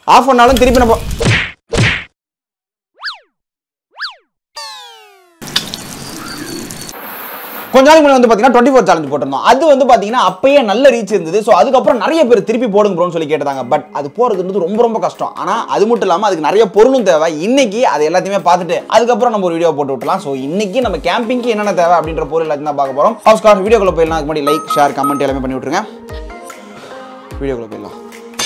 Of பண்ணாலும் திருப்பி நம்ம கொஞ்ச நாளைக்கு முன்னாடி வந்து பார்த்தீங்கன்னா டுவெண்ட்டி ஃபோர் சேலஞ்ச் போட்டிருந்தோம் அது வந்து பார்த்தீங்கன்னா அப்பயே நல்ல ரீச் இருந்தது ஸோ அதுக்கப்புறம் நிறைய பேர் திருப்பி போடுங்க ப்ரோன்னு சொல்லி கேட்டாங்க பட் அது போகிறதுன்றது ரொம்ப ரொம்ப கஷ்டம் ஆனால் அது மட்டும் இல்லாமல் அதுக்கு நிறைய பொருளும் தேவை இன்னைக்கு அது எல்லாத்தையுமே பார்த்துட்டு அதுக்கப்புறம் நம்ம ஒரு வீடியோ போட்டு விட்டலாம் ஸோ இன்னைக்கு நம்ம கேம்பிங்க்கு என்னென்ன தேவை அப்படின்ற பொருள் எல்லாத்தையும் தான் பார்க்க போகிறோம் ஆஃப்கார் வீடியோக்குள்ள போயிடலாம் அதுக்கு முன்னாடி லைக் ஷேர் கமெண்ட் எல்லாமே பண்ணி விட்டுருங்க வீடியோக்குள்ள போயிடலாம்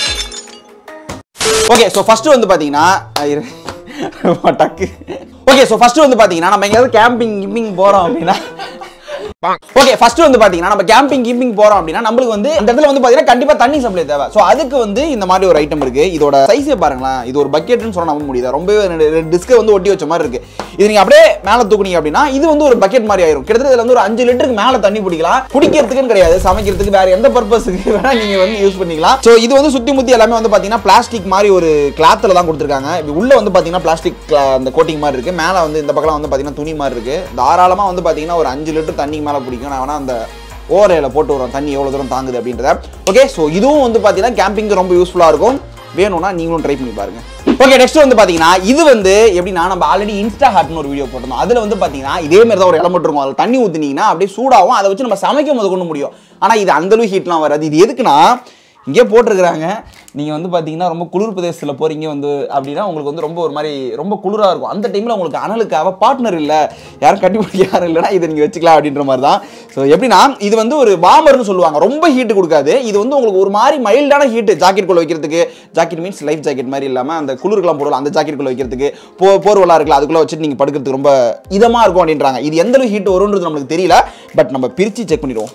ஓகே ஸோ ஃபர்ஸ்ட் வந்து பார்த்தீங்கன்னா அஹ் இரு. டக்கு ஓகே ஸோ ஃபர்ஸ்ட் வந்து பார்த்தீங்கன்னா நம்ம எங்கேயாவது கேம்பிங் கிம்பிங் போகிறோம் அப்படின்னா ஓகே ஃபர்ஸ்ட் வந்து பாத்தீங்கன்னா நம்ம கேம்பிங் கீம்பிங் போறோம் அப்படின்னா நம்மளுக்கு வந்து இந்த இடத்துல வந்து பாத்தீங்கன்னா கண்டிப்பா தண்ணி சப்ளை தேவை ஸோ அதுக்கு வந்து இந்த மாதிரி ஒரு ஐட்டம் இருக்கு இதோட சைஸே பாருங்களேன் இது ஒரு பக்கெட்னு சொல்ல நம்ப முடியுது ரொம்பவே டிஸ்கை வந்து ஒட்டி வச்ச மாதிரி இருக்கு இது நீங்க அப்படியே மேல தூக்குனீங்க அப்படின்னா இது வந்து ஒரு பக்கெட் மாதிரி ஆயிரும் கிட்டத்தட்ட இதுல வந்து ஒரு அஞ்சு லிட்டருக்கு மேல தண்ணி பிடிக்கலாம் குடிக்கிறதுக்குன்னு கிடையாது சமைக்கிறதுக்கு வேற எந்த பர்பஸுக்கு வேணா நீங்க வந்து யூஸ் பண்ணிக்கலாம் ஸோ இது வந்து சுத்தி முத்தி எல்லாமே வந்து பாத்தீங்கன்னா பிளாஸ்டிக் மாதிரி ஒரு கிளாத்ல தான் கொடுத்துருக்காங்க இப்படி உள்ள வந்து பாத்தீங்கன்னா பிளாஸ்டிக் அந்த கோட்டிங் மாதிரி இருக்கு மேல வந்து இந்த பக்கம் வந்து பாத்தீங்கன்னா துணி மாதிரி இருக்கு தாராளமா வந்து பாத்தீங்கன்னா ஒரு அஞ்சு லிட்டர் தண்ணி மேல பிடிக்கும் நான் வேணா அந்த ஓரையில் போட்டு வரோம் தண்ணி எவ்வளோ தூரம் தாங்குது அப்படின்றத ஓகே ஸோ இதுவும் வந்து பார்த்தீங்கன்னா கேம்பிங்க்கு ரொம்ப யூஸ்ஃபுல்லாக இருக்கும் வேணும்னா நீங்களும் ட்ரை பண்ணி பாருங்க ஓகே நெக்ஸ்ட் வந்து பார்த்தீங்கன்னா இது வந்து எப்படின்னா நம்ம ஆல்ரெடி இன்ஸ்டா ஹாட்னு ஒரு வீடியோ போட்டிருந்தோம் அதில் வந்து பார்த்தீங்கன்னா இதே மாதிரி தான் ஒரு இடம் இருக்கும் அதில் தண்ணி ஊற்றுனீங்கன்னா அப்படியே சூடாகும் அதை வச்சு நம்ம சமைக்கும் போது கொண்டு முடியும் ஆனால் இது அந்தளவு ஹீட்லாம் வராது இது எதுக்குன்னா இங்கே போட்டிருக்கிறாங்க நீங்கள் வந்து பார்த்தீங்கன்னா ரொம்ப குளிர் பிரதேசத்தில் போகிறீங்க வந்து அப்படின்னா உங்களுக்கு வந்து ரொம்ப ஒரு மாதிரி ரொம்ப குளிராக இருக்கும் அந்த டைமில் உங்களுக்கு அனலுக்காக பார்ட்னர் இல்லை யாரும் கட்டிப்பிடிக்க யாரும் இல்லைனா இதை நீங்கள் வச்சுக்கலாம் அப்படின்ற மாதிரி தான் ஸோ எப்படின்னா இது வந்து ஒரு வார்மர்னு சொல்லுவாங்க ரொம்ப ஹீட்டு கொடுக்காது இது வந்து உங்களுக்கு ஒரு மாதிரி மைல்டான ஹீட்டு ஜாக்கெட் குள்ள வைக்கிறதுக்கு ஜாக்கெட் மீன்ஸ் லைஃப் ஜாக்கெட் மாதிரி இல்லாமல் அந்த குளிர்லாம் போடலாம் அந்த ஜாக்கெட் குள்ள வைக்கிறதுக்கு போ போர்வெல்லாம் இருக்குல்ல அதுக்குள்ளே வச்சுட்டு நீங்கள் படுக்கிறதுக்கு ரொம்ப இதமாக இருக்கும் அப்படின்றாங்க இது எந்த அளவு ஹீட் வரும்ன்றது நம்மளுக்கு தெரியல பட் நம்ம பிரித்து செக் பண்ணிடுவோம்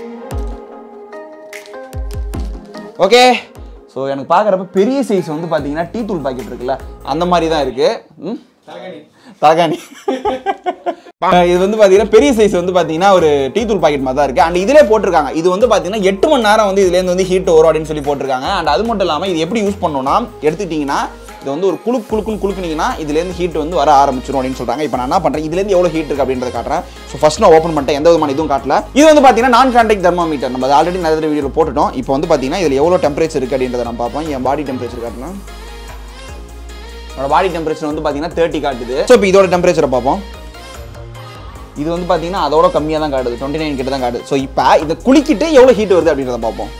ஓகே ஸோ எனக்கு பார்க்குறப்ப பெரிய சைஸ் வந்து பார்த்தீங்கன்னா டீ தூள் பாக்கெட் இருக்குல்ல அந்த மாதிரி தான் இருக்கு ம் தலகாணி அஹ் இது வந்து பார்த்தீங்கன்னா பெரிய சைஸ் வந்து பார்த்தீங்கன்னா ஒரு டீ தூள் பாக்கெட் மாதிரி தான் இருக்கு அண்ட் இதிலே போட்டிருக்காங்க இது வந்து பார்த்தீங்கன்னா எட்டு மணி நேரம் வந்து இதுலேருந்து வந்து ஹீட் வரும் அப்படின்னு சொல்லி போட்டிருக்காங்க அண்ட் அது மட்டும் இல்லாமல் இது எப்படி யூஸ் பண்ணணும்னா எடுத்துக்கிட்டிங்கன்னா இது வந்து ஒரு குழு குழுக்குன்னு குழுக்குனீங்கன்னா இதுலேருந்து ஹீட் வந்து வர ஆரம்பிச்சிடும் அப்படின்னு சொல்றாங்க இப்போ நான் என்ன பண்ணுறேன் இதுலேருந்து எவ்வளோ ஹீட் இருக்கு அப்படின்றத காட்டுறேன் ஸோ ஃபர்ஸ்ட் நான் ஓப்பன் பண்ணிட்டேன் எந்த விதமான இதுவும் காட்டல இது வந்து பார்த்தீங்கன்னா நான் கான்டாக்ட் தெர்மாமீட்டர் நம்ம ஆல்ரெடி நிறைய வீடியோ போட்டுட்டோம் இப்போ வந்து பார்த்தீங்கன்னா இதில் எவ்வளோ டெம்பரேச்சர் இருக்கு அப்படின்றத நான் பார்ப்போம் என் பாடி டெம்பரேச்சர் காட்டணும் என்னோட பாடி டெம்பரேச்சர் வந்து பார்த்தீங்கன்னா தேர்ட்டி காட்டுது ஸோ இப்போ இதோட டெம்பரேச்சரை பார்ப்போம் இது வந்து பார்த்தீங்கன்னா அதோட கம்மியாக தான் காட்டுது டுவெண்ட்டி நைன் கிட்ட தான் காட்டுது ஸோ இப்போ இதை குளிக்கிட்டு எவ்வளோ ஹீட் வருது அப்படின்றத பார்ப்போம்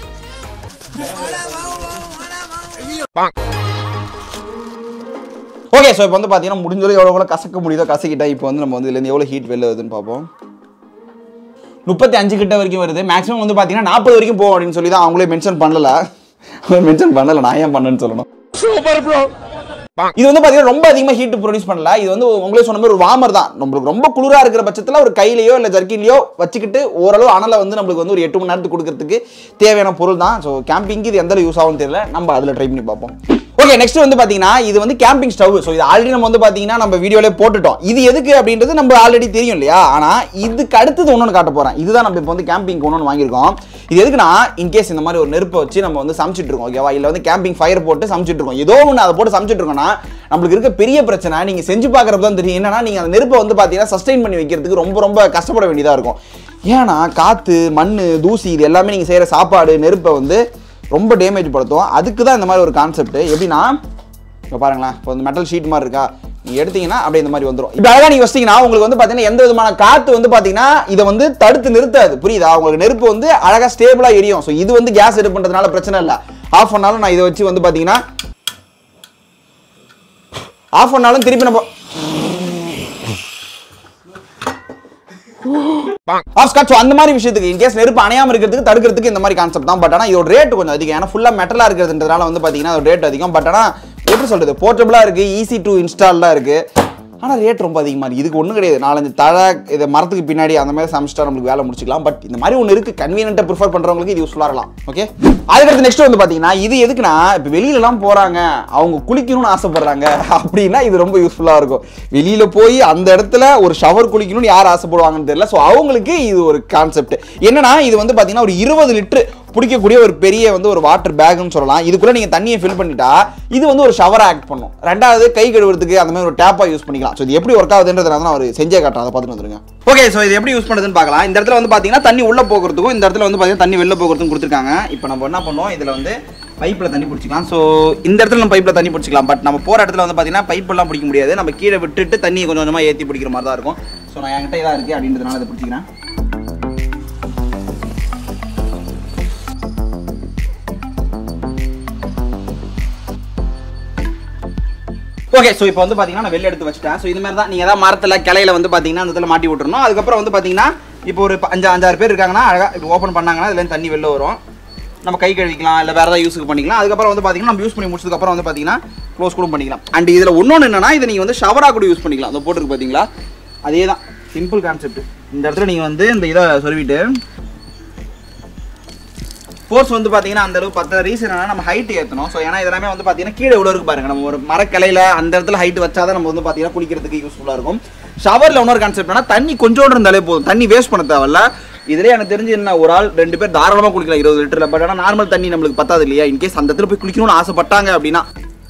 ஓகே ஸோ இப்போ வந்து பார்த்தீங்கன்னா முடிஞ்சளவு எவ்வளோ எவ்வளோ கசக்க முடியுதோ கசக்கிட்டா இப்போ வந்து நம்ம வந்து இதுலேருந்து எவ்வளோ ஹீட் வெளில வருதுன்னு பார்ப்போம் முப்பத்தி அஞ்சு கிட்ட வரைக்கும் வருது மேக்ஸிமம் வந்து பார்த்தீங்கன்னா நாற்பது வரைக்கும் போகும் அப்படின்னு சொல்லி தான் அவங்களே மென்ஷன் பண்ணல மென்ஷன் பண்ணல நான் ஏன் பண்ணேன்னு சொல்லணும் இது வந்து பாத்தீங்கன்னா ரொம்ப அதிகமா ஹீட் ப்ரொடியூஸ் பண்ணல இது வந்து உங்களே சொன்ன மாதிரி ஒரு வார்மர் தான் நம்மளுக்கு ரொம்ப குளிரா இருக்கிற பட்சத்துல ஒரு கையிலயோ இல்ல ஜர்க்கின்லயோ வச்சுக்கிட்டு ஓரளவு அனலை வந்து நம்மளுக்கு வந்து ஒரு எட்டு மணி நேரத்துக்கு கொடுக்கறதுக்கு தேவையான பொருள் தான் ஸோ கேம்பிங்க்கு இது எந்த அளவு யூஸ் ஆகும்னு தெரியல நம்ம அதில் ட்ரை பண்ணி பார்ப்போம் ஓகே நெக்ஸ்ட் வந்து பாத்தீங்கன்னா இது வந்து கேம்பிங் ஸ்டவ் ஸோ இது ஆல்ரெடி நம்ம வந்து பாத்தீங்கன்னா நம்ம வீடியோல போட்டுட்டோம் இது எதுக்கு அப்படின்றது நம்ம ஆல்ரெடி தெரியும் இல்லையா ஆனா இதுக்கு அடுத்தது ஒன்று காட்ட போறேன் இதுதான் நம்ம இப்போ வந்து கேம்பிங் ஒன்று வாங்கியிருக்கோம் இது எதுக்குன்னா இன்கேஸ் இந்த மாதிரி ஒரு நெருப்பை வச்சு நம்ம வந்து சமைச்சிட்டு இருக்கோம் ஓகேவா இல்லை வந்து கேம்பிங் ஃபயர் போட்டு சமைச்சிட்டு இருக்கோம் ஏதோ ஒன்று அதை போட்டு சமைச்சிட்டு இருக்கோம்னா நம்மளுக்கு இருக்க பெரிய பிரச்சனை நீங்க செஞ்சு பார்க்கறப்ப தான் தெரியும் என்னன்னா நீங்க அந்த நெருப்பை வந்து பாத்தீங்கன்னா சஸ்டைன் பண்ணி வைக்கிறதுக்கு ரொம்ப ரொம்ப கஷ்டப்பட வேண்டியதா இருக்கும் ஏன்னா காத்து மண் தூசி இது எல்லாமே நீங்க செய்யற சாப்பாடு நெருப்பை வந்து ரொம்ப டேமேஜ் படுத்தும் அதுக்கு தான் இந்த மாதிரி ஒரு கான்செப்ட் எப்படின்னா இப்போ பாருங்களேன் இப்போ இந்த மெட்டல் ஷீட் மாதிரி இருக்கா நீங்க எடுத்தீங்கன்னா அப்படியே இந்த மாதிரி வந்துடும் இப்போ அழகா நீங்க வச்சிங்கன்னா உங்களுக்கு வந்து பாத்தீங்கன்னா எந்த விதமான காத்து வந்து பாத்தீங்கன்னா இதை வந்து தடுத்து நிறுத்தாது புரியுதா உங்களுக்கு நெருப்பு வந்து அழகா ஸ்டேபிளா எரியும் ஸோ இது வந்து கேஸ் எடு பண்றதுனால பிரச்சனை இல்லை ஆஃப் பண்ணாலும் நான் இதை வச்சு வந்து பாத்தீங்கன்னா ஆஃப் பண்ணாலும் திருப்பி நம்ம ஆஃப் ஸ்காட் ஸோ அந்த மாதிரி விஷயத்துக்கு இன்கேஸ் நெருப்பு அணையாம இருக்கிறதுக்கு தடுக்கிறதுக்கு இந்த மாதிரி கான்செப்ட் தான் பட் ஆனால் இதோட ரேட் கொஞ்சம் அதிகம் ஏன்னா ஃபுல்லாக மெட்டலாக இருக்கிறதுன்றதுனால வந்து பார்த்தீங்கன்னா அதோட ரேட் அதிகம் பட் ஆனால் எப்படி சொல்றது போர்ட்டபுளாக இருக்கு ஈஸி டு இன்ஸ்டால்லாம் இருக்கு ஆனால் ரேட் ரொம்ப அதிகமாக இருக்குது இதுக்கு ஒன்றும் கிடையாது நாலஞ்சு தழை இது மரத்துக்கு பின்னாடி அந்த மாதிரி சமைச்சிட்டா நம்மளுக்கு வேலை முடிச்சிக்கலாம் பட் இந்த மாதிரி ஒன்று இருக்குது கன்வீனியன்ட்டாக ப்ரிஃபர் பண்ணுறவங்களுக்கு இது யூஸ்ஃபுல்லாக இருக்கலாம் ஓகே அதுக்கடுத்து நெக்ஸ்ட் வந்து பார்த்தீங்கன்னா இது எதுக்குன்னா இப்போ வெளியிலலாம் போகிறாங்க அவங்க குளிக்கணும்னு ஆசைப்படுறாங்க அப்படின்னா இது ரொம்ப யூஸ்ஃபுல்லாக இருக்கும் வெளியில் போய் அந்த இடத்துல ஒரு ஷவர் குளிக்கணும்னு யார் ஆசைப்படுவாங்கன்னு தெரியல ஸோ அவங்களுக்கு இது ஒரு கான்செப்ட் என்னன்னா இது வந்து பார்த்தீங்கன்னா ஒரு இருபது லிட்டரு பிடிக்கக்கூடிய ஒரு பெரிய வந்து ஒரு வாட்டர் பேக்னு சொல்லலாம் இதுக்குள்ள நீங்க தண்ணியை ஃபில் பண்ணிட்டா இது வந்து ஒரு ஷவர் ஆக்ட் பண்ணும் ரெண்டாவது கை கழுவுறதுக்கு அந்த மாதிரி ஒரு டேப்பா யூஸ் பண்ணிக்கலாம் ஸோ இது எப்படி ஒர்க் ஆகுதுன்றத நான் அவர் செஞ்சே காட்டுறேன் அதை பார்த்துட்டு வந்துருங்க ஓகே ஸோ இது எப்படி யூஸ் பண்ணுறதுன்னு பார்க்கலாம் இந்த இடத்துல வந்து பார்த்தீங்கன்னா தண்ணி உள்ள போகிறதுக்கும் இந்த இடத்துல வந்து பார்த்தீங்கன்னா தண்ணி வெளில போகிறதுக்கும் கொடுத்துருக்காங்க இப்போ நம்ம என்ன பண்ணுவோம் இதில் வந்து பைப்பில் தண்ணி பிடிச்சிக்கலாம் ஸோ இந்த இடத்துல நம்ம பைப்பில் தண்ணி பிடிச்சிக்கலாம் பட் நம்ம போகிற இடத்துல வந்து பார்த்தீங்கன்னா பைப்பெல்லாம் பிடிக்க முடியாது நம்ம கீழே விட்டுட்டு தண்ணியை கொஞ்சம் கொஞ்சமாக ஏற்றி பிடிக்கிற மாதிரி தான் இருக்கும் ஸோ நான் என்கிட்ட இதாக இருக்குது அப்படின்றதுனால அதை பிடிச்சிக்கிறேன் ஓகே ஸோ இப்போ வந்து பார்த்தீங்கன்னா நான் வெளில எடுத்து வச்சிட்டேன் ஸோ இது மாதிரி தான் நீங்கள் ஏதாவது மரத்தில் கிளையில வந்து பார்த்தீங்கன்னா அந்த இடத்துல மாட்டி விட்டுறணும் அதுக்கப்புறம் வந்து பார்த்தீங்கன்னா இப்போ ஒரு ப- அஞ்சு அஞ்சாறு பேர் இருக்காங்கன்னா அழகாக இப்போ ஓப்பன் பண்ணாங்கன்னா இதுலேருந்து தண்ணி வெளில வரும் நம்ம கை கழுவிக்கலாம் இல்லை வேறு ஏதாவது யூஸுக்கு பண்ணிக்கலாம் அதுக்கப்புறம் வந்து பார்த்தீங்கன்னா நம்ம யூஸ் பண்ணி முடிச்சதுக்கப்புறம் வந்து பார்த்தீங்கன்னா க்ளோஸ் கூட பண்ணிக்கலாம் அண்ட் இதில் இன்னொன்று என்னன்னா இதை நீங்கள் வந்து ஷவராக கூட யூஸ் பண்ணிக்கலாம் அந்த போட்டுருக்கு பார்த்தீங்களா அதே தான் சிம்பிள் கான்செப்ட் இந்த இடத்துல நீங்கள் வந்து இந்த இதை சொருவிட்டு ஃபோர்ஸ் வந்து பார்த்தீங்கன்னா அந்த அளவுக்கு பத்த ரீசன் என்னன்னா நம்ம ஹைட் ஏற்றணும் ஸோ ஏன்னா இதெல்லாமே வந்து பார்த்தீங்கன்னா கீழே இவ்வளோ இருக்கு பாருங்க நம்ம ஒரு மரக்கிளையில அந்த இடத்துல ஹைட் வச்சாதான் நம்ம வந்து பார்த்தீங்கன்னா குளிக்கிறதுக்கு யூஸ்ஃபுல்லாக இருக்கும் ஷவரில் இன்னொரு கான்செப்ட் என்ன தண்ணி கொஞ்சோண்டு இருந்தாலே போதும் தண்ணி வேஸ்ட் பண்ண தேவையில்ல இதுலேயே எனக்கு தெரிஞ்சு என்ன ஒரு ஆள் ரெண்டு பேர் தாராளமாக குளிக்கலாம் இருபது லிட்டரில் பட் ஆனால் நார்மல் தண்ணி நம்மளுக்கு பத்தாது இல்லையா இன்கேஸ் அந்த இடத்துல போய் குளிக்கணும்னு ஆசைப்பட்டாங்க அப்படின்னா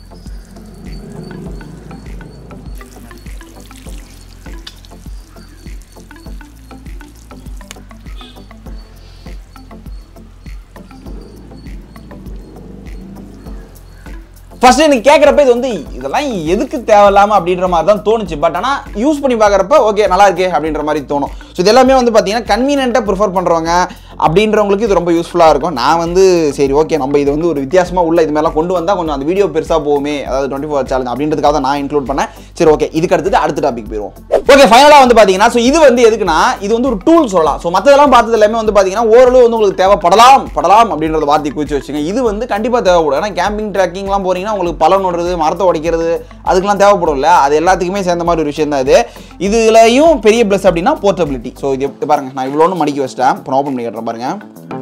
ஃபர்ஸ்ட் எனக்கு கேட்குறப்ப இது வந்து இதெல்லாம் எதுக்கு தேவையில்லாம அப்படின்ற மாதிரி தான் தோணுச்சு பட் ஆனால் யூஸ் பண்ணி பார்க்குறப்ப ஓகே நல்லா இருக்கே அப்படின்ற மாதிரி தோணும் ஸோ இது எல்லாமே வந்து பார்த்தீங்கன்னா கன்வீனியண்ட்டாக ப்ரிஃபர் பண்ணுறவங்க அப்படின்றவங்களுக்கு இது ரொம்ப யூஸ்ஃபுல்லாக இருக்கும் நான் வந்து சரி ஓகே நம்ம இது வந்து ஒரு வித்தியாசமாக உள்ள இது மாதிரிலாம் கொண்டு வந்தால் கொஞ்சம் அந்த வீடியோ பெருசாக போகுமே அதாவது டுவெண்ட்டி ஃபோர் சேலஞ்ச் அப்படின்றதுக்காக தான் நான் இன்க்ளூட் பண்ணேன் சரி ஓகே இதுக்கு அடுத்தது அடுத்த டாபிக் போயிடுவோம் ஓகே ஃபைனலாக வந்து பார்த்தீங்கன்னா ஸோ இது வந்து எதுக்குன்னா இது வந்து ஒரு டூல் சொல்லலாம் ஸோ மற்றதெல்லாம் பார்த்தது எல்லாமே வந்து பார்த்தீங்கன்னா ஓரளவு வந்து உங்களுக்கு தேவைப்படலாம் படலாம் அப்படின்றத வார்த்தை குறிச்சு வச்சுங்க இது வந்து கண்டிப்பாக தேவைப்படும் ஏன்னா கேம்பிங் ட்ராக்கிங்லாம் போறீங்கன்னா உங்களுக்கு பழம் நடுறது மரத்தை உடைக்கிறது அதுக்கெல்லாம் தேவைப்படும்ல அது எல்லாத்துக்குமே சேர்ந்த மாதிரி ஒரு விஷயம் தான் இது இதுலயும் பெரிய ப்ளஸ் அப்படின்னா போர்ட்டபிலிட்டி ஸோ இது எப்படி பாருங்க நான் இவ்வளோன்னு மடிக்கி வச்சிட்டேன் இப்போ ஓப்பன் பண்ணி கட்டுறேன் பாருங்க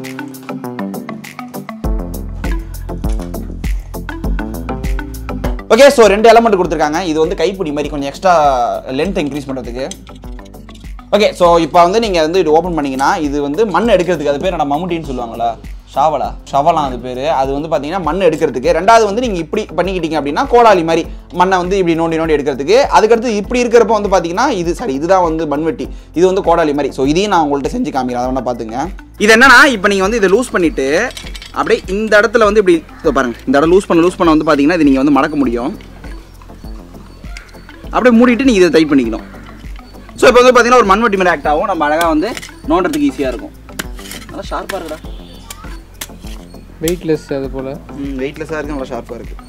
ஓகே ஸோ ரெண்டு எலமெண்ட் கொடுத்துருக்காங்க இது வந்து கைப்பிடி மாதிரி கொஞ்சம் எக்ஸ்ட்ரா லென்த் இன்க்ரீஸ் பண்ணுறதுக்கு ஓகே ஸோ இப்போ வந்து நீங்கள் வந்து இது ஓப்பன் பண்ணீங்கன்னா இது வந்து மண் எடுக்கிறதுக்கு அது பேர் என்ன மம்முட்டின்னு சொல்லுவாங்களா ஷாவலா ஷவலாம் அது பேர் அது வந்து பார்த்தீங்கன்னா மண் எடுக்கிறதுக்கு ரெண்டாவது வந்து நீங்கள் இப்படி பண்ணிக்கிட்டீங்க அப்படின்னா கோடாலி மாதிரி மண்ணை வந்து இப்படி நோண்டி நோண்டி எடுக்கிறதுக்கு அதுக்கடுத்து இப்படி இருக்கிறப்ப வந்து பார்த்தீங்கன்னா இது சரி இதுதான் வந்து மண்வெட்டி இது வந்து கோடாலி மாதிரி ஸோ இதையும் நான் உங்கள்கிட்ட செஞ்சு காமிக்கிறேன் அதை வேணா பார்த்துங்க இது என்னன்னா இப்போ நீங்கள் வந்து இதை லூஸ் பண்ணிட்டு அப்படியே இந்த இடத்துல வந்து இப்படி இதோ பாருங்க இந்த இடம் லூஸ் பண்ண லூஸ் பண்ண வந்து பார்த்தீங்கன்னா இது நீங்கள் வந்து மடக்க முடியும் அப்படியே மூடிட்டு நீங்கள் இதை டைப் பண்ணிக்கணும் ஸோ இப்போ வந்து பார்த்தீங்கன்னா ஒரு மண்வெட்டி மாதிரி ஆக்ட் ஆகும் நம்ம அழகாக வந்து நோண்டுறதுக்கு ஈஸியாக இருக்கும் நல்லா ஷார்ப்பாக இருக்குடா வெயிட்லெஸ் அது போல் வெயிட்லெஸ்ஸாக இருக்கு நல்லா ஷார்ப்பாக இருக்கு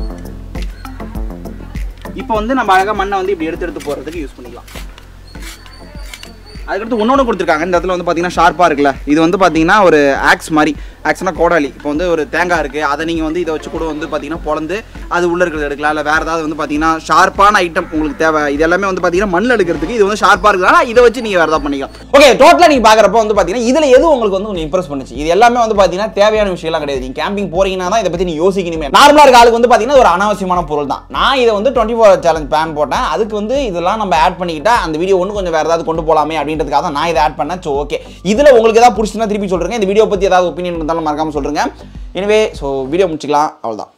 இப்போ வந்து நம்ம அழகாக மண்ணை வந்து இப்படி எடுத்து எடுத்து போகிறதுக்கு யூஸ் பண்ணிக்கலாம் அதுக்கடுத்து ஒன்று கொடுத்துருக்காங்க இந்த இடத்துல வந்து பார்த்தீங்கன்னா ஷார்ப்பாக இருக்குல்ல இது வந்து பார்த்தீங்கன்னா ஒரு ஆக்ஸ் மாதிரி ஆக்ஸ்னா கோடாலி இப்போ வந்து ஒரு தேங்காய் இருக்குது அதை நீங்கள் வந்து இதை வச்சு கூட வந்து பார்த்தீங்கன்னா பொழந்து அது உள்ளே இருக்கிறது எடுக்கலாம் இல்லை வேறு ஏதாவது வந்து பார்த்தீங்கன்னா ஷார்ப்பான ஐட்டம் உங்களுக்கு தேவை இது எல்லாமே வந்து பார்த்தீங்கன்னா மண்ணில் எடுக்கிறதுக்கு இது வந்து ஷார்ப்பாக இருக்கிறதுனால இதை வச்சு நீங்கள் வேறு ஏதாவது பண்ணிக்கலாம் ஓகே டோட்டலாக நீங்கள் பார்க்குறப்ப வந்து பார்த்தீங்கன்னா இதில் எது உங்களுக்கு வந்து கொஞ்சம் இம்ப்ரெஸ் பண்ணுச்சு இது எல்லாமே வந்து பார்த்தீங்கன்னா தேவையான விஷயம்லாம் கிடையாது நீங்கள் கேம்பிங் போறீங்கன்னா தான் இதை பற்றி நீங்கள் யோசிக்கணுமே நார்மலாக இருக்க ஆளுக்கு வந்து பார்த்தீங்கன்னா ஒரு அனாவசியமான பொருள் தான் நான் இதை வந்து டுவெண்ட்டி ஃபோர் சேலஞ்ச் பிளான் போட்டேன் அதுக்கு வந்து இதெல்லாம் நம்ம ஆட் பண்ணிக்கிட்டா அந்த வீடியோ ஒன்று கொஞ்சம் வேறு ஏதாவது கொண்டு போகலாமே அப்படின்றதுக்காக தான் நான் இதை ஆட் பண்ணேன் ஸோ ஓகே இதில் உங்களுக்கு ஏதாவது பிடிச்சிருந்தா திருப்பி சொல்கிறேன் இந்த வீடியோ பற்றி ஏதாவது ஒப்பீனியன் இருந்தாலும் மறக்காமல் சொல்கிறேங்க எனவே ஸோ வீடியோ முடிச்சுக்கலாம் அவ்வளோதான்